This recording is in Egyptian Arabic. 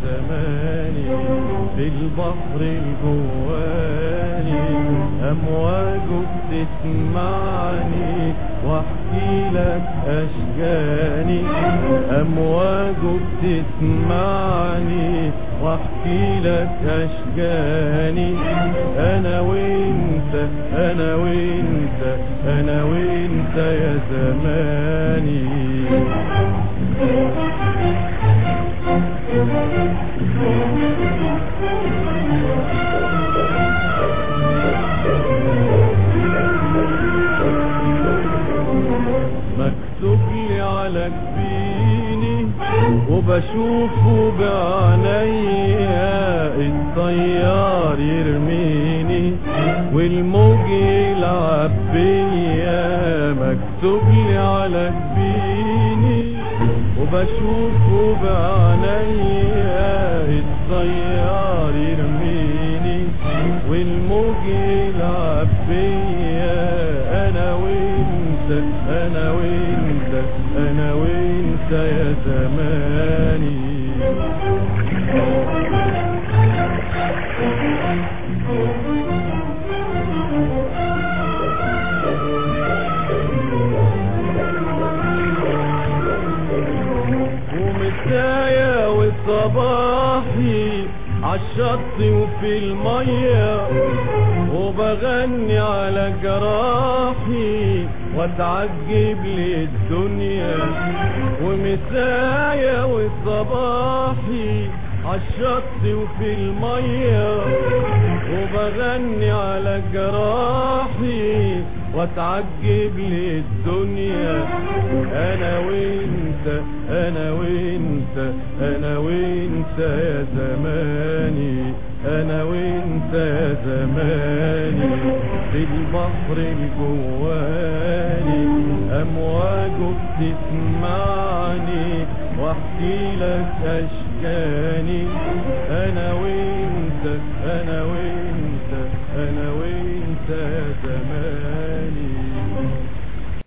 زماني في البحر الجواني أمواجه بتسمعني واحكي لك أشجاني أمواجه بتسمعني واحكي لك أشجاني أنا وإنت أنا وإنت أنا وإنت يا زماني مكتوب لي على جبيني وبشوفه بعينيا الطيار يرميني والموج يلعب بيا مكتوب لي على جبيني وبشوفه بعينيا الطيار يرميني والموج يلعب بيا انا وانت انا وانت انا وانت يا زماني ومسايا والصباحي عالشط وفي المية وبغني على جراحي واتعجب للدنيا ومسايا والصباحي عالشط وفي المية وبغني على جراحي واتعجب للدنيا انا وانت انا وانت انا وانت يا زماني انا وانت يا زماني في البحر الجواني امواجه بتسمعني واحكي لك اشجاني انا وانت انا وانت